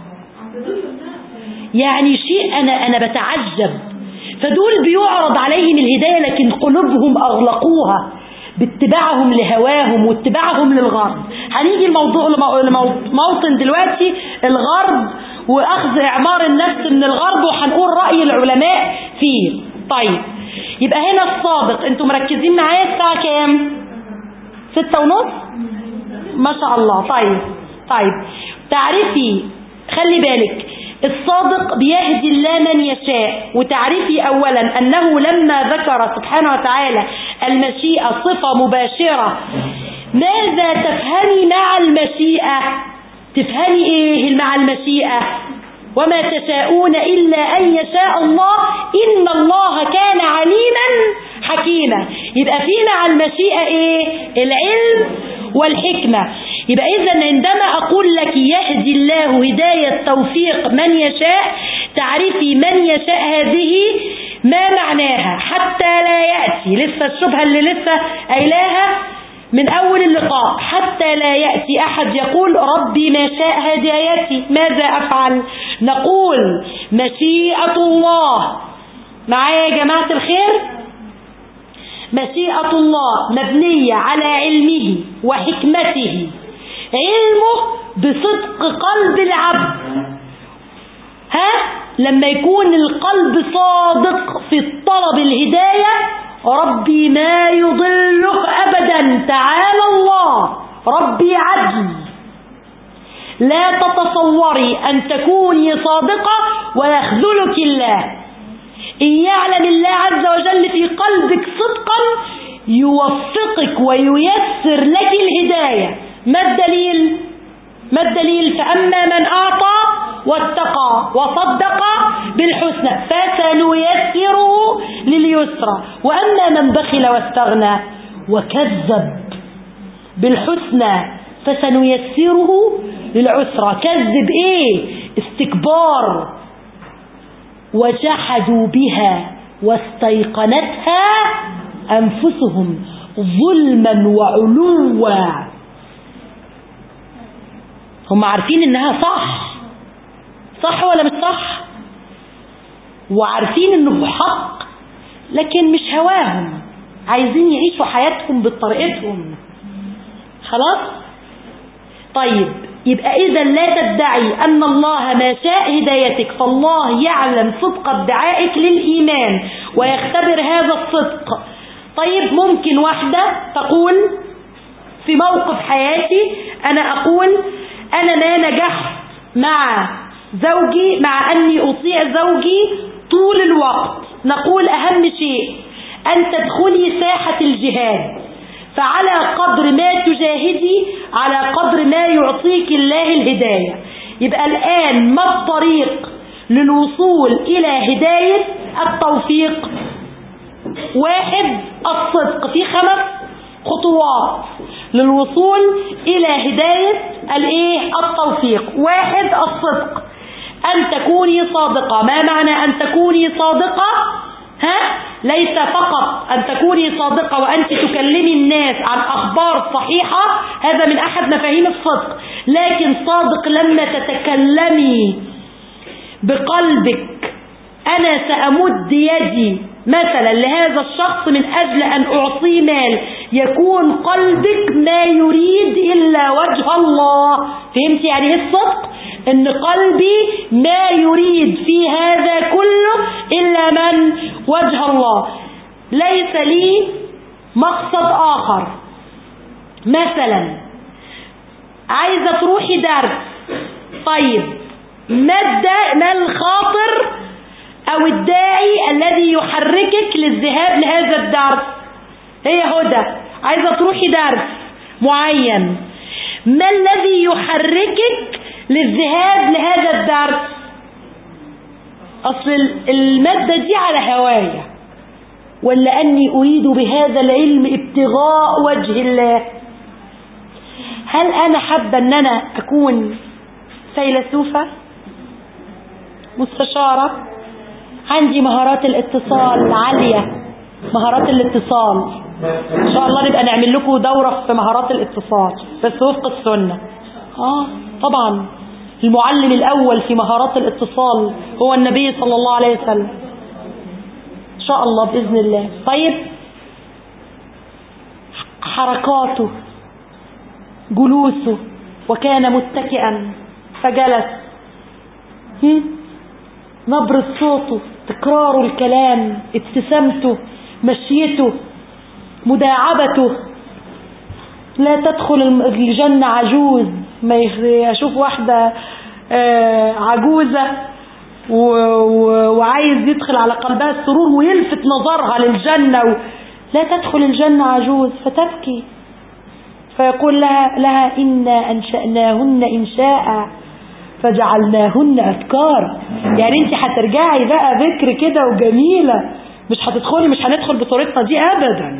يعني شيء انا انا بتعجب فدول بيعرض عليهم الهدايه لكن قلوبهم اغلقوها باتباعهم لهواهم واتباعهم للغرب هنيجي الموضوع لموطن دلوقتي الغرب واخذ اعمار النفس من الغرب وهنقول راي العلماء فيه طيب يبقى هنا الصادق انتوا مركزين معايا الساعه كام ستة ونص ما شاء الله طيب طيب تعرفي خلي بالك الصادق بيهدي الله من يشاء وتعرفي أولا أنه لما ذكر سبحانه وتعالى المشيئة صفة مباشرة ماذا تفهمي مع المشيئة تفهمي ايه مع المشيئة وما تشاءون إلا أن يشاء الله إن الله كان عليما حكيما يبقى في مع المشيئة ايه العلم والحكمة يبقى إذا عندما أقول لك يهدي الله هداية توفيق من يشاء تعرفي من يشاء هذه ما معناها حتى لا يأتي لسه الشبهة اللي لسه قايلاها من أول اللقاء حتى لا يأتي أحد يقول ربي ما شاء هدايتي ماذا أفعل نقول مشيئة الله معايا يا جماعة الخير مشيئة الله مبنية على علمه وحكمته علمه بصدق قلب العبد ها لما يكون القلب صادق في طلب الهداية ربي ما يضله أبدا تعالى الله ربي عدل لا تتصوري أن تكوني صادقة ويخذلك الله إن يعلم الله عز وجل في قلبك صدقا يوفقك وييسر لك الهداية ما الدليل ما الدليل فأما من أعطى واتقى وصدق بالحسنى فسنيسره لليسرى وأما من بخل واستغنى وكذب بالحسنى فسنيسره للعسرى كذب ايه استكبار وجحدوا بها واستيقنتها أنفسهم ظلما وعلوا هم عارفين انها صح صح ولا مش صح وعارفين انه حق لكن مش هواهم عايزين يعيشوا حياتهم بطريقتهم خلاص طيب يبقى إذا لا تدعي أن الله ما شاء هدايتك فالله يعلم صدق ادعائك للإيمان ويختبر هذا الصدق طيب ممكن واحدة تقول في موقف حياتي أنا أقول أنا ما نجحت مع زوجي مع أني أطيع زوجي طول الوقت نقول أهم شيء أن تدخلي ساحة الجهاد فعلى قدر ما تجاهدي على قدر ما يعطيك الله الهداية يبقى الآن ما الطريق للوصول إلى هداية التوفيق واحد الصدق في خمس خطوات للوصول إلى هداية الايه التوفيق واحد الصدق أن تكوني صادقة ما معنى أن تكوني صادقة ها ليس فقط أن تكوني صادقة وأنت تكلمي الناس عن أخبار صحيحة هذا من أحد مفاهيم الصدق لكن صادق لما تتكلمي بقلبك أنا سأمد يدي مثلا لهذا الشخص من أجل أن أعطيه مال يكون قلبك ما يريد إلا وجه الله فهمت يعني ايه الصدق ان قلبي ما يريد في هذا كله إلا من وجه الله ليس لي مقصد آخر مثلا عايزة تروحي درس طيب ما الخاطر أو الداعي الذي يحركك للذهاب لهذا الدرس هي هدى عايزة تروحي درس معين ما الذي يحركك للذهاب لهذا الدرس أصل المادة دي على هواية ولا أني أريد بهذا العلم ابتغاء وجه الله هل أنا حابة أن أنا أكون فيلسوفة مستشارة عندي مهارات الاتصال عالية مهارات الاتصال ان شاء الله نبقى نعمل لكم دورة في مهارات الاتصال بس وفق السنة اه طبعا المعلم الاول في مهارات الاتصال هو النبي صلى الله عليه وسلم ان شاء الله باذن الله طيب حركاته جلوسه وكان متكئا فجلس نبرة صوته تكرار الكلام ابتسامته مشيته مداعبته لا تدخل الجنة عجوز ما يشوف واحدة آه، عجوزة وعايز يدخل على قلبها السرور ويلفت نظرها للجنة لا تدخل الجنة عجوز فتبكي فيقول لها, لها إنا أنشأناهن إنشاء فجعلناهن أذكار يعني انت هترجعي بقى ذكر كده وجميلة مش هتدخلي مش هندخل بطريقتنا دي أبدا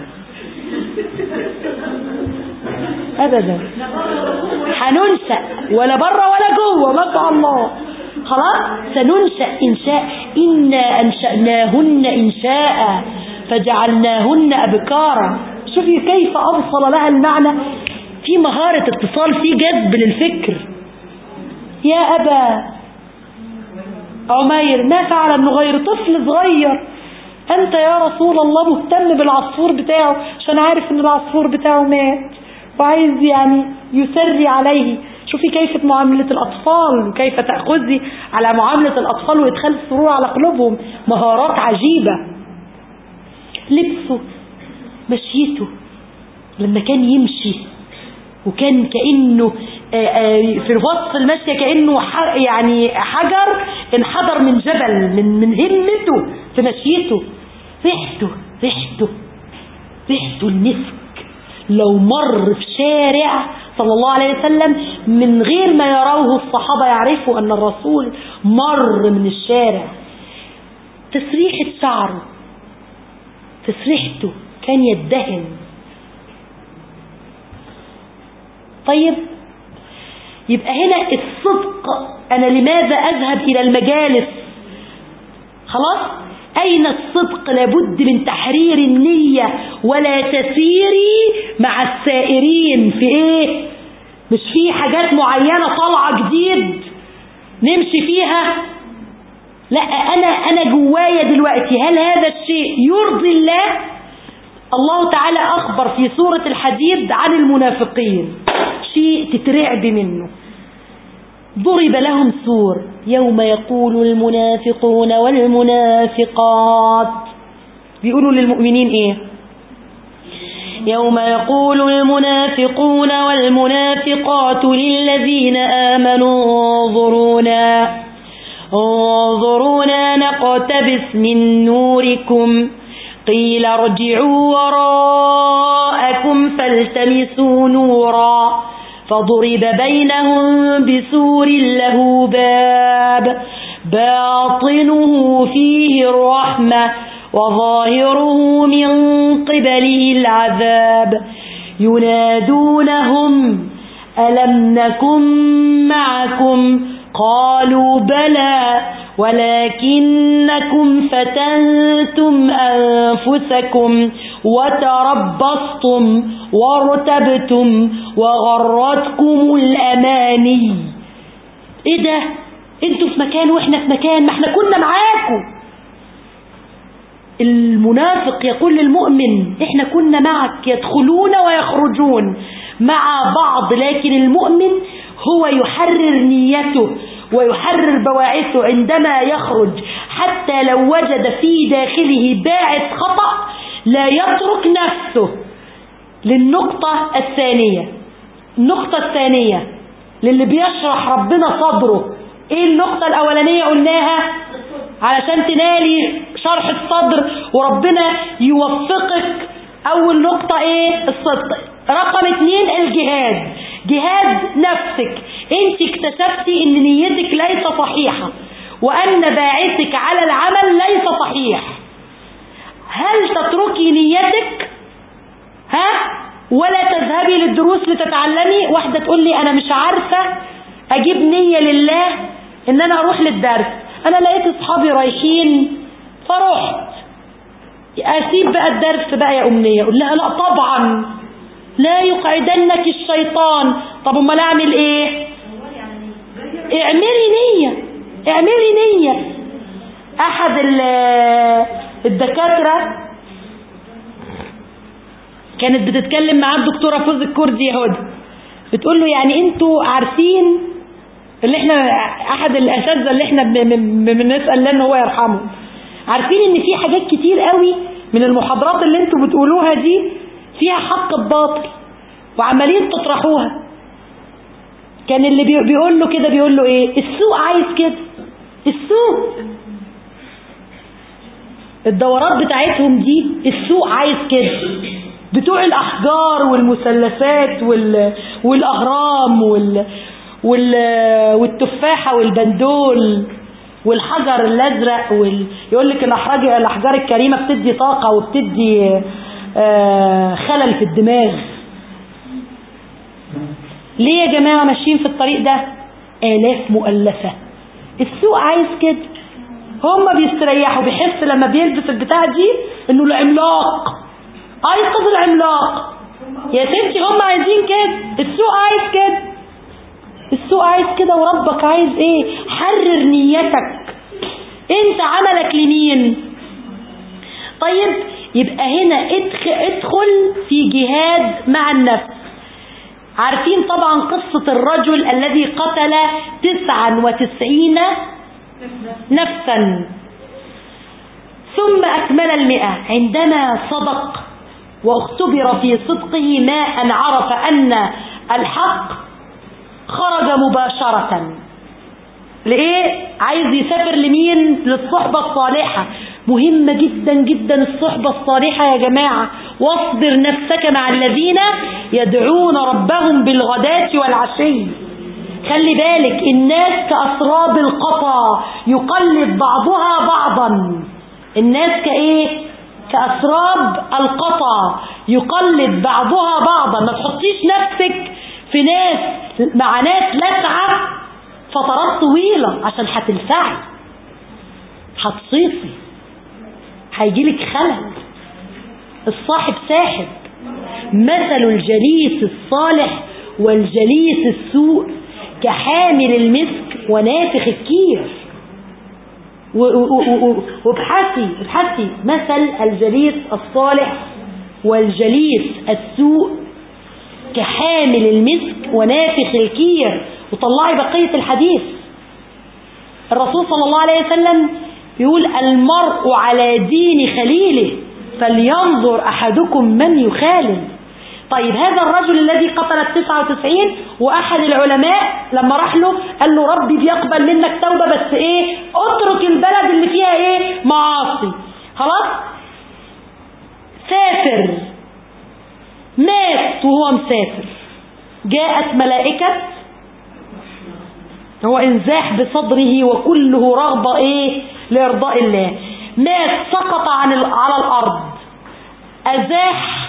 أبدا هننشأ ولا بره ولا جوه ما شاء الله خلاص سننشأ إنشاء إنا أنشأناهن إنشاء فجعلناهن أبكارا شوفي كيف أوصل لها المعنى في مهارة اتصال في جذب للفكر يا أبا عمير ما فعل ابن غير طفل صغير أنت يا رسول الله مهتم بالعصفور بتاعه عشان عارف أن العصفور بتاعه مات وعايز يعني يسري عليه شوفي كيف معاملة الأطفال وكيف تأخذي على معاملة الأطفال وإدخال السرور على قلوبهم مهارات عجيبة لبسه مشيته لما كان يمشي وكان كأنه آه، آه، في وسط المشي كأنه يعني حجر انحدر من جبل من من همته في مشيته ريحته ريحته ريحته المسك لو مر في شارع صلى الله عليه وسلم من غير ما يروه الصحابة يعرفوا أن الرسول مر من الشارع تسريحة شعره تسريحته كان يدهن طيب يبقى هنا الصدق أنا لماذا أذهب إلى المجالس خلاص أين الصدق لابد من تحرير النية ولا تسيري مع السائرين في ايه مش في حاجات معينة طالعة جديد نمشي فيها لا أنا, أنا جوايا دلوقتي هل هذا الشيء يرضي الله الله تعالى أخبر في سورة الحديد عن المنافقين شيء تترعب منه ضرب لهم سور يوم يقول المنافقون والمنافقات بيقولوا للمؤمنين ايه يوم يقول المنافقون والمنافقات للذين آمنوا انظرونا انظرونا نقتبس من نوركم قيل ارجعوا وراءكم فالتمسوا نورا فضرب بينهم بسور له باب باطنه فيه الرحمة وظاهره من قبله العذاب ينادونهم ألم نكن معكم قالوا بلى ولكنكم فتنتم أنفسكم وتربصتم وارتبتم وغرتكم الأماني ايه ده انتوا في مكان واحنا في مكان ما احنا كنا معاكم المنافق يقول للمؤمن احنا كنا معك يدخلون ويخرجون مع بعض لكن المؤمن هو يحرر نيته ويحرر بواعثه عندما يخرج حتى لو وجد في داخله باعث خطأ لا يترك نفسه للنقطة الثانية النقطة الثانية للي بيشرح ربنا صدره ايه النقطة الاولانية قلناها علشان تنالي شرح الصدر وربنا يوفقك اول نقطة ايه الصدق رقم اتنين الجهاد جهاد نفسك انت اكتشفتي ان نيتك ليس صحيحة وان باعثك على العمل ليس صحيح هل تتركي نيتك ها ولا تذهبي للدروس لتتعلمي واحدة تقول لي انا مش عارفة اجيب نية لله ان انا اروح للدرس انا لقيت اصحابي رايحين فرحت اسيب بقى الدرس بقى يا امنية اقول لها لا طبعا لا يقعدنك الشيطان طب امال اعمل ايه اعملي نية اعملي نية احد الدكاترة كانت بتتكلم معاه الدكتورة فوز الكردي يهودي بتقول له يعني انتوا عارفين اللي احنا احد الاساتذه اللي احنا بنسال الله ان هو يرحمه عارفين ان في حاجات كتير قوي من المحاضرات اللي انتوا بتقولوها دي فيها حق الباطل وعمالين تطرحوها كان اللي بيقول له كده بيقول له ايه السوق عايز كده السوق الدورات بتاعتهم دي السوق عايز كده بتوع الأحجار والمثلثات وال... والأهرام وال... وال... والتفاحة والبندول والحجر الأزرق وال... يقول لك الأحجار الأحجار الكريمة بتدي طاقة وبتدي آه خلل في الدماغ ليه يا جماعة ماشيين في الطريق ده آلاف مؤلفة السوق عايز كده هم بيستريحوا بيحس لما بيلبس البتاع دي انه العملاق ايقظ العملاق يا ستي هم عايزين كده السوق عايز كده السوق عايز كده وربك عايز ايه حرر نيتك انت عملك لمين طيب يبقى هنا ادخل, ادخل في جهاد مع النفس عارفين طبعا قصة الرجل الذي قتل تسعا وتسعين نفسا ثم أكمل المئة عندما صدق واختبر في صدقه ما أن عرف أن الحق خرج مباشرة لإيه؟ عايز يسافر لمين؟ للصحبة الصالحة مهمة جدا جدا الصحبة الصالحة يا جماعة واصبر نفسك مع الذين يدعون ربهم بالغداة والعشي خلي بالك الناس كأسراب القطا يقلب بعضها بعضا الناس كايه كأسراب القطا يقلب بعضها بعضا ما تحطيش نفسك في ناس مع ناس لسعة فترات طويلة عشان هتلسعي هتصيصي هيجيلك خلل الصاحب ساحب مثل الجليس الصالح والجليس السوء كحامل المسك ونافخ الكير وابحثي ابحثي مثل الجليس الصالح والجليس السوء كحامل المسك ونافخ الكير وطلعي بقية الحديث الرسول صلى الله عليه وسلم يقول المرء على دين خليله فلينظر أحدكم من يخالل طيب هذا الرجل الذي قتل التسعة وتسعين وأحد العلماء لما راح له قال له ربي بيقبل منك توبة بس ايه اترك البلد اللي فيها ايه معاصي خلاص سافر مات وهو مسافر جاءت ملائكة هو انزاح بصدره وكله رغبة ايه لارضاء الله مات سقط عن على الارض ازاح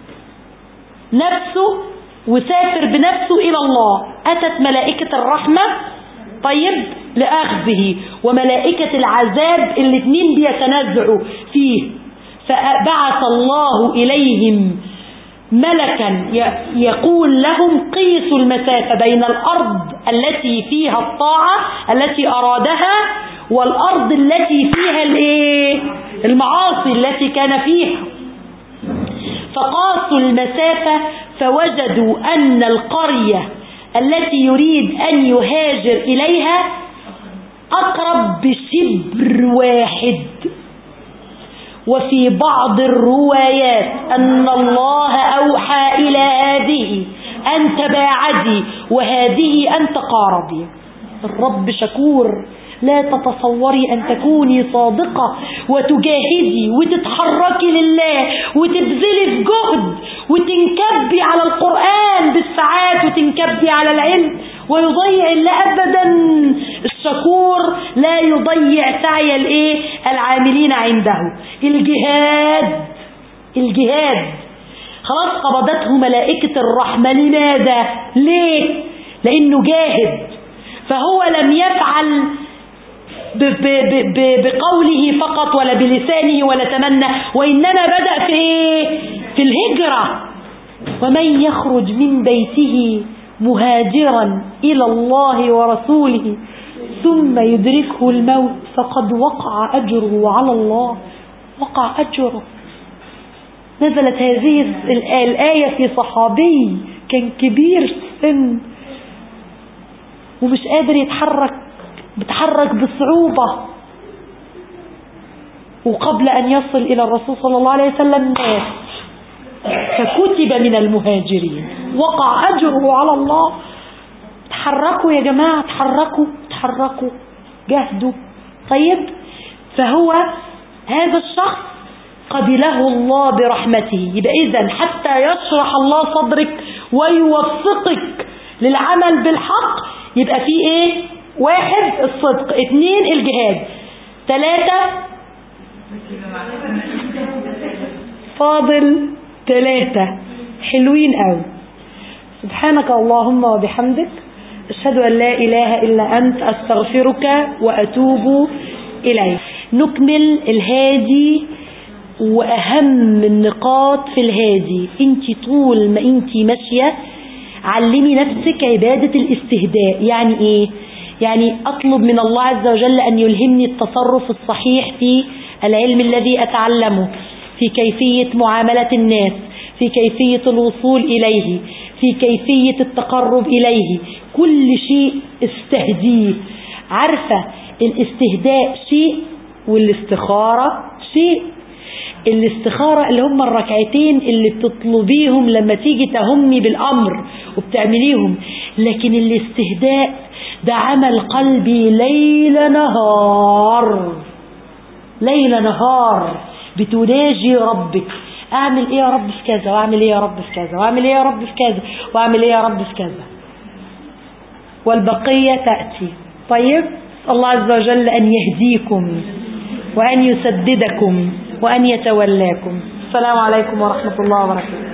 نفسه وسافر بنفسه الى الله اتت ملائكة الرحمة طيب لأخذه وملائكة العذاب الاثنين بيتنازعوا فيه فبعث الله إليهم ملكا يقول لهم قيسوا المسافة بين الأرض التي فيها الطاعة التي أرادها والأرض التي فيها الايه المعاصي التي كان فيها فقاسوا المسافة فوجدوا أن القرية التي يريد أن يهاجر إليها أقرب بشبر واحد وفي بعض الروايات أن الله أوحى إلى هذه أن تباعدي وهذه أن تقاربي الرب شكور لا تتصوري أن تكوني صادقة وتجاهدي وتتحركي لله وتبذلي في جهد وتنكبي على القرآن بالساعات وتنكبي على العلم ويضيع الله أبدا الشكور لا يضيع سعي الايه العاملين عنده الجهاد الجهاد خلاص قبضته ملائكة الرحمة لماذا ليه لأنه جاهد فهو لم يفعل بقوله فقط ولا بلسانه ولا تمنى وإنما بدأ في إيه؟ في الهجرة ومن يخرج من بيته مهاجرا إلى الله ورسوله ثم يدركه الموت فقد وقع أجره على الله وقع أجره نزلت هذه الآية في صحابي كان كبير سن ومش قادر يتحرك بتحرك بصعوبة وقبل أن يصل إلى الرسول صلى الله عليه وسلم مات فكتب من المهاجرين وقع أجره على الله تحركوا يا جماعة تحركوا تحركوا جهدوا طيب فهو هذا الشخص قبله الله برحمته يبقى إذا حتى يشرح الله صدرك ويوفقك للعمل بالحق يبقى في ايه واحد الصدق اثنين الجهاد ثلاثة فاضل ثلاثة حلوين قوي سبحانك اللهم وبحمدك أشهد أن لا إله إلا أنت أستغفرك وأتوب إليك نكمل الهادي وأهم النقاط في الهادي انت طول ما انت ماشية علمي نفسك عبادة الاستهداء يعني ايه يعني أطلب من الله عز وجل أن يلهمني التصرف الصحيح في العلم الذي أتعلمه في كيفية معاملة الناس في كيفية الوصول إليه في كيفية التقرب إليه كل شيء استهديه عارفة الاستهداء شيء والاستخارة شيء الاستخارة اللي هم الركعتين اللي بتطلبيهم لما تيجي تهمي بالأمر وبتعمليهم لكن الاستهداء ده عمل قلبي ليل نهار ليل نهار بتناجي ربك اعمل ايه يا رب في كذا واعمل ايه يا رب في كذا واعمل ايه يا رب في كذا واعمل ايه يا رب في كذا والبقية تأتي طيب الله عز وجل أن يهديكم وأن يسددكم وأن يتولاكم السلام عليكم ورحمة الله وبركاته